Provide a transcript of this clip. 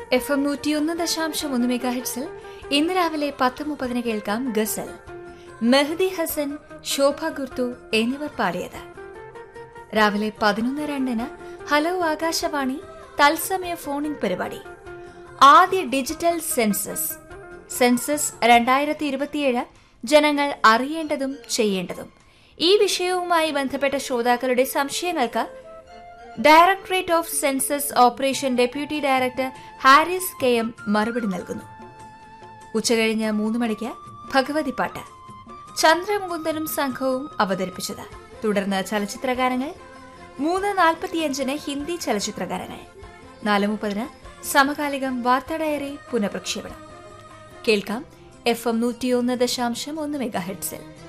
F M നൂറ്റിയൊന്ന് ദശാംശം ഒന്ന് മെഗാ ഹിറ്റ്സിൽ ഇന്ന് രാവിലെ പത്ത് മുപ്പതിന് കേൾക്കാം ഗസൽ മെഹദി ഹസൻ ശോഭ ഗുർതു എന്നിവർ പാടിയത് രാവിലെ പതിനൊന്ന് രണ്ടിന് ഹലോ ആകാശവാണി തത്സമയ ഫോണിൻ പരിപാടി ആദ്യ ഡിജിറ്റൽ സെൻസസ് സെൻസസ് രണ്ടായിരത്തി ഇരുപത്തിയേഴ് ജനങ്ങൾ അറിയേണ്ടതും ചെയ്യേണ്ടതും ഈ വിഷയവുമായി ബന്ധപ്പെട്ട ശ്രോതാക്കളുടെ സംശയങ്ങൾക്ക് directorate of census operation deputy director Haris K M മറുപടി നൽകുന്നു ഉച്ചകഴിഞ്ഞ് മൂന്ന് മണിക്ക് ഭഗവതി പാട്ട് ചന്ദ്രമുകുന്ദനും സംഘവും അവതരിപ്പിച്ചത് തുടർന്ന് ചലച്ചിത്രഗാനങ്ങൾ മൂന്ന് നാൽപ്പത്തിയഞ്ചിന് ഹിന്ദി ചലച്ചിത്രഗാനങ്ങൾ നാല് മുപ്പതിന് സമകാലികം വാർത്താ ഡയറി പുനഃപ്രക്ഷേപണം കേൾക്കാം എഫ് എം നൂറ്റിയൊന്ന് ദശാംശം ഒന്ന് മെഗാ ഹെഡ്സിൽ